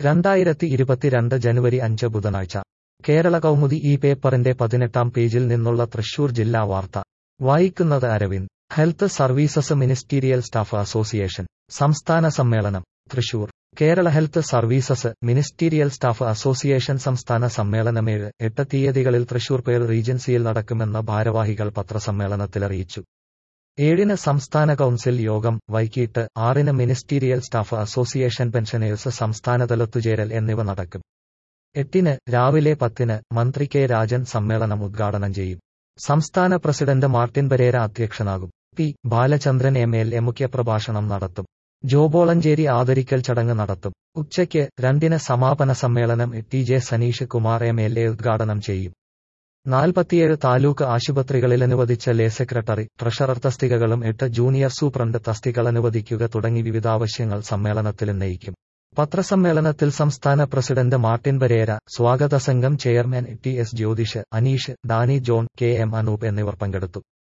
രണ്ടായിരത്തി ഇരുപത്തിരണ്ട് ജനുവരി അഞ്ച് ബുധനാഴ്ച കേരള കൗമുദി ഈ പേപ്പറിന്റെ പതിനെട്ടാം പേജിൽ നിന്നുള്ള തൃശൂർ ജില്ലാ വാർത്ത വായിക്കുന്നത് Aravind health services ministerial staff association സംസ്ഥാന സമ്മേളനം Thrissur Kerala health services ministerial staff association സംസ്ഥാന സമ്മേളനം ഏഴ് എട്ട് തീയതികളിൽ തൃശൂർ പേർ റീജൻസിയിൽ നടക്കുമെന്ന് ഭാരവാഹികൾ പത്രസമ്മേളനത്തിലറിയിച്ചു ഏഴിന് സംസ്ഥാന കൗൺസിൽ യോഗം വൈകിട്ട് ആറിന് മിനിസ്റ്റീരിയൽ സ്റ്റാഫ് അസോസിയേഷൻ പെൻഷനേഴ്സ് സംസ്ഥാനതലത്തുചേരൽ എന്നിവ നടക്കും എട്ടിന് രാവിലെ പത്തിന് മന്ത്രി കെ രാജൻ സമ്മേളനം ഉദ്ഘാടനം ചെയ്യും സംസ്ഥാന പ്രസിഡന്റ് മാർട്ടിൻ പരേര അധ്യക്ഷനാകും P Balachandran M L A മുഖ്യപ്രഭാഷണം നടത്തും ജോബോളഞ്ചേരി ആദരിക്കൽ ചടങ്ങ് നടത്തും ഉച്ചയ്ക്ക് രണ്ടിന് സമാപന സമ്മേളനം T J Saneesh Kumar M L A ഉദ്ഘാടനം ചെയ്യും നാൽപ്പത്തിയേഴ് താലൂക്ക് ആശുപത്രികളിൽ അനുവദിച്ച ലേ സെക്രട്ടറി ട്രഷറർ തസ്തികകളും എട്ട് ജൂനിയർ സൂപ്രണ്ട് തസ്തികൾ അനുവദിക്കുക തുടങ്ങി വിവിധ ആവശ്യങ്ങൾ സമ്മേളനത്തിൽ ഉന്നയിക്കും പത്രസമ്മേളനത്തിൽ സംസ്ഥാന പ്രസിഡന്റ് മാർട്ടിൻ പരേര സ്വാഗത സംഘം chairman T S Jyothish Aneesh Danny John K M Anoop എന്നിവർ പങ്കെടുത്തു